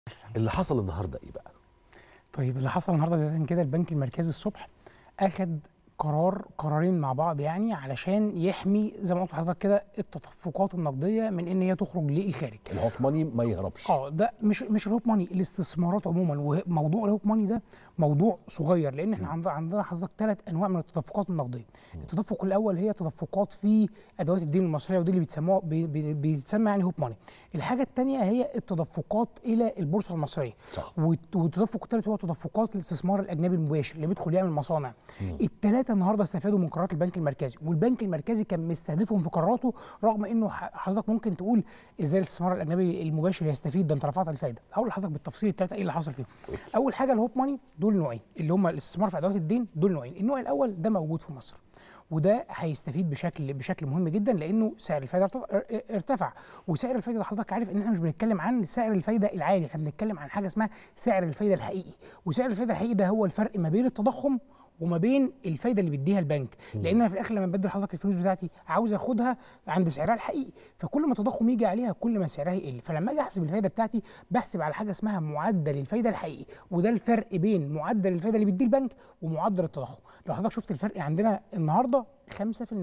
اللي حصل النهارده ايه بقى طيب اللي حصل النهارده بدايه كده البنك المركزي الصبح اخد قرار قرارين مع بعض يعني علشان يحمي زي ما قلت لحضرتك كده التدفقات النقديه من ان هي تخرج للخارج الهوت ماني ما يهربش اه ده مش مش الهوب ماني الاستثمارات عموما وموضوع الهوب ماني ده موضوع صغير لان احنا عندنا عندنا حضرتك ثلاث انواع من التدفقات النقديه التدفق الاول هي تدفقات في ادوات الدين المصريه ودي اللي بيتسموها بي- بي- بيتسمى يعني هوب ماني الحاجه الثانيه هي التدفقات الى البورصه المصريه صح. والت- والتدفق الثالث هو تدفقات الاستثمار الاجنبي المباشر اللي بيدخل يعمل مصانع الثلاثه النهارده استفادوا من قرارات البنك المركزي والبنك المركزي كان مستهدفهم في قراراته رغم انه ح- حضرتك ممكن تقول ازاي الاستثمار الاجنبي المباشر يستفيد ده انت رفعت الفايده هقول لحضرتك بالتفصيل الثلاثه ايه اللي حصل فيهم اول حاجه الهوب ماني دول نوعين اللي هم الاستثمار في ادوات الدين دول نوعين النوع الاول ده موجود في مصر وده هيستفيد بشكل بشكل مهم جدا لانه سعر الفايده ارت- ارتفع وسعر الفايده ده حضرتك عارف ان احنا مش بنتكلم عن سعر الفايده العادي احنا بنتكلم عن حاجه اسمها سعر الفايده الحقيقي وسعر الفايده الحقيقي ده هو الفرق ما بين التضخم وما بين الفايده اللي بيديها البنك لان انا في الاخر لما بدي لحضرتك الفلوس بتاعتي عاوز اخدها عند سعرها الحقيقي فكل ما التضخم يجي عليها كل ما سعرها يقل فلما اجي احسب الفايده بتاعتي بحسب على حاجه اسمها معدل الفايده الحقيقي وده الفرق بين معدل الفايده اللي بيديه البنك ومعدل التضخم لو حضرتك شفت الفرق عندنا النهارده 5%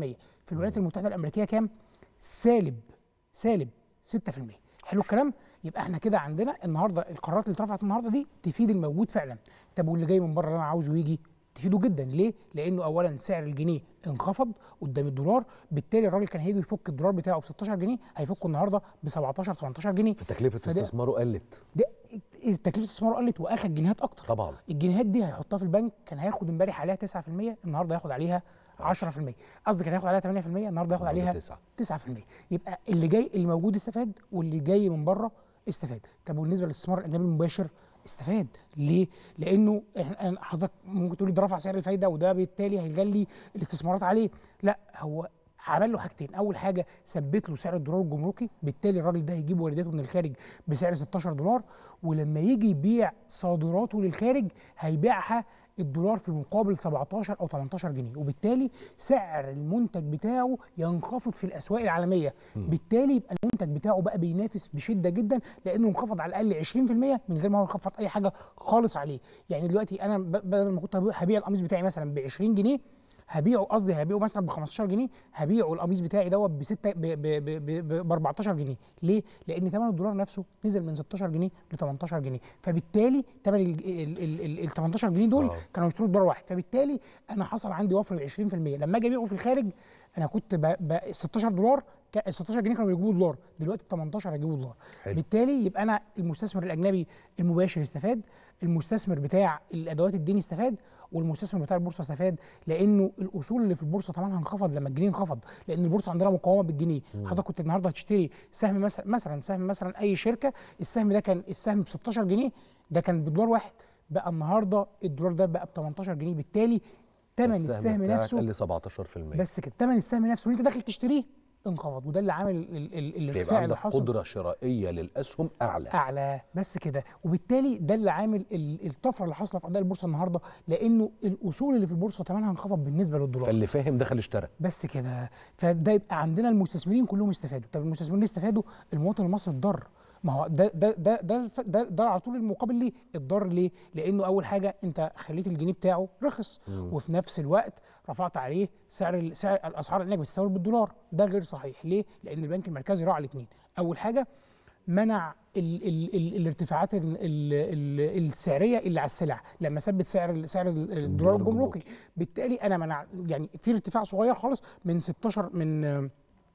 في الولايات المتحده الامريكيه كام سالب سالب 6% حلو الكلام يبقى احنا كده عندنا النهارده القرارات اللي اترفعت النهارده دي تفيد الموجود فعلا طب واللي جاي من بره اللي انا عاوزه يجي تفيده جدا ليه؟ لانه اولا سعر الجنيه انخفض قدام الدولار بالتالي الراجل كان هيجي يفك الدولار بتاعه ب 16 جنيه هيفكه النهارده ب 17 18 جنيه فتكلفه فده- استثماره قلت ده تكلفه الاستثمار قلت واخد جنيهات اكتر طبعا الجنيهات دي هيحطها في البنك كان هياخد امبارح عليها 9% النهارده هياخد عليها 10% قصدي كان هياخد عليها 8% النهارده هياخد عليها 9 9% يبقى اللي جاي اللي موجود استفاد واللي جاي من بره استفاد طب بالنسبه للاستثمار الاجنبي المباشر استفاد ليه لانه إحنا- أنا حضرتك ممكن تقولي ده رفع سعر الفايده وده بالتالي هيغلي الاستثمارات عليه لا هو عمل له حاجتين اول حاجه ثبت له سعر الدولار الجمركي بالتالي الراجل ده هيجيب وارداته من الخارج بسعر 16 دولار ولما يجي يبيع صادراته للخارج هيبيعها الدولار في مقابل 17 او 18 جنيه وبالتالي سعر المنتج بتاعه ينخفض في الاسواق العالميه بالتالي يبقى المنتج بتاعه بقى بينافس بشده جدا لانه انخفض على الاقل 20% من غير ما هو يخفض اي حاجه خالص عليه يعني دلوقتي انا ب- بدل ما كنت هبيع- هبيع القميص بتاعي مثلا ب 20 جنيه هبيعه قصدي هبيعه مثلا ب 15 جنيه هبيعه القميص بتاعي دوت ب 6 ب ب ب ب 14 جنيه ليه؟ لان ثمن الدولار نفسه نزل من 16 جنيه ل 18 جنيه فبالتالي ثمن ال ال- ال- ال- ال 18 جنيه دول آه. كانوا يشتروا دولار واحد فبالتالي انا حصل عندي وفر ب 20% لما اجي ابيعه في الخارج انا كنت ب ب 16 دولار ك- ال 16 جنيه كانوا بيجيبوا دولار دلوقتي ال 18 هيجيبوا دولار حلو. بالتالي يبقى انا المستثمر الاجنبي المباشر استفاد المستثمر بتاع الادوات الدين استفاد والمستثمر بتاع البورصه استفاد لانه الاصول اللي في البورصه ثمنها انخفض لما الجنيه انخفض لان البورصه عندنا مقاومه بالجنيه حضرتك كنت النهارده هتشتري سهم مثلا مثلا سهم مثلا اي شركه السهم ده كان السهم ب 16 جنيه ده كان بدولار واحد بقى النهارده الدولار ده بقى ب 18 جنيه بالتالي ثمن السهم بتاعك نفسه قل 17% بس كده ثمن السهم نفسه اللي انت داخل تشتريه انخفض وده اللي عامل ال- ال- ال- فيبقى الارتفاع اللي عندك حصل قدره شرائيه للاسهم اعلى اعلى بس كده وبالتالي ده اللي عامل ال- الطفره اللي حاصله في اداء البورصه النهارده لانه الاصول اللي في البورصه ثمنها انخفض بالنسبه للدولار فاللي فاهم دخل اشترى بس كده فده يبقى عندنا المستثمرين كلهم استفادوا طب المستثمرين اللي استفادوا المواطن المصري اتضر ما هو ده ده ده ده الف- ده, ده على طول المقابل ليه اتضر ليه لانه اول حاجه انت خليت الجنيه بتاعه رخص وفي نفس الوقت رفعت عليه سعر ال- سعر الاسعار انك بتستورد بالدولار ده غير صحيح ليه لان البنك المركزي راعى الاثنين اول حاجه منع ال ال ال الارتفاعات ال ال ال السعريه اللي على السلع لما ثبت سعر ال- سعر ال- الدولار الجمركي بالتالي انا منع يعني في ارتفاع صغير خالص من 16 من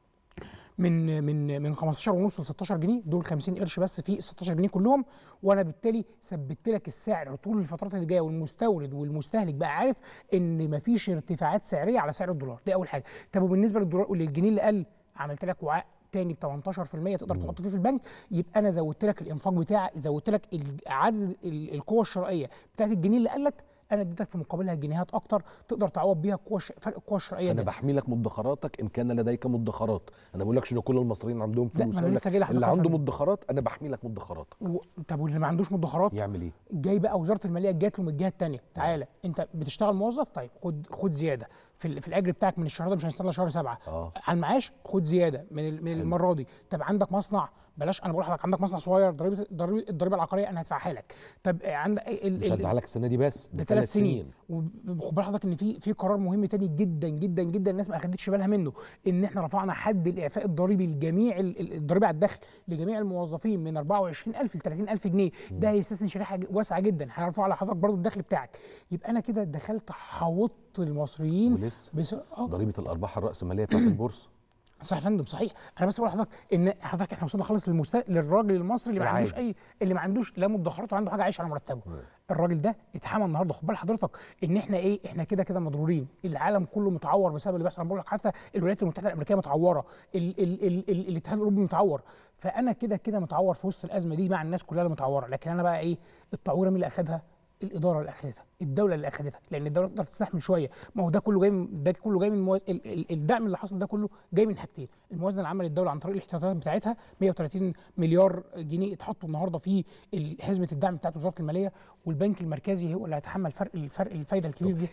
من من من 15 ونص ل 16 جنيه دول 50 قرش بس في ال 16 جنيه كلهم وانا بالتالي ثبت لك السعر طول الفترات اللي جايه والمستورد والمستهلك بقى عارف ان مفيش ارتفاعات سعريه على سعر الدولار دي اول حاجه طب وبالنسبه للدولار للجنيه اللي قل عملت لك وعاء تاني ب 18% تقدر تحط فيه في البنك يبقى انا زودت لك الانفاق بتاعك زودت لك ال- عدد ال- القوه الشرائيه بتاعت الجنيه اللي قلت انا اديتك في مقابلها جنيهات اكتر تقدر تعوض بيها القوه الش- فرق القوه الشرائيه انا ده بحمي لك مدخراتك ان كان لديك مدخرات انا ما بقولكش ان كل المصريين عندهم لا، ما فلوس أنا أقول لسه لك جاي لحضرتك اللي أهو يا عنده فندم. مدخرات انا بحمي لك مدخراتك و... طب واللي ما عندوش مدخرات يعمل ايه جاي بقى وزاره الماليه جات له من الجهه الثانيه تعالى انت بتشتغل موظف طيب خد خد زياده في, ال- في الاجر بتاعك من الشهر ده مش هنستنى شهر سبعه اه على المعاش خد زياده من ال- من المره دي طب عندك مصنع بلاش انا بقول لحضرتك عندك مصنع صغير ضريبه ضريبه الضريبه العقاريه انا هدفعها لك طب عندك ال- مش ال- هدفع لك السنه دي بس ده ثلاث سنين وخد بال حضرتك ان في في قرار مهم تاني جدا جدا جدا الناس ما اخدتش بالها منه ان احنا رفعنا حد الاعفاء الضريبي لجميع ال- ال- الضريبه على الدخل لجميع الموظفين من 24000 ل 30000 جنيه ده هيستثني شريحه ج- واسعه جدا هيرفع على حضرتك برضو الدخل بتاعك يبقى انا كده دخلت حوطت المصريين ولسه بس اه ضريبه الارباح الراسماليه بتاعت البورصه صح يا فندم صحيح انا بس بقول لحضرتك ان حضرتك احنا وصلنا خالص للمست... للراجل المصري اللي ما العادي. عندوش اي اللي ما عندوش لا مدخرات ولا عنده حاجه عايش على مرتبه الراجل ده اتحمى النهارده خد بال حضرتك ان احنا ايه احنا كده كده مضرورين العالم كله متعور بسبب اللي بيحصل انا بقول لك حتى الولايات المتحده الامريكيه متعوره ال... ال... ال... ال... الاتحاد الاوروبي متعور فانا كده كده متعور في وسط الازمه دي مع الناس كلها اللي متعوره لكن انا بقى ايه التعويره مين اللي اخدها الاداره اللي اخذتها الدوله اللي اخذتها لان الدوله تقدر تستحمل شويه ما هو ده كله جاي من ده كله جاي من موز... ال... ال... الدعم اللي حصل ده كله جاي من حاجتين الموازنه العامه للدوله عن طريق الاحتياطات بتاعتها 130 مليار جنيه اتحطوا النهارده في ال- حزمه الدعم بتاعت وزاره الماليه والبنك المركزي هو اللي هيتحمل فرق الفرق الفايده الكبير دي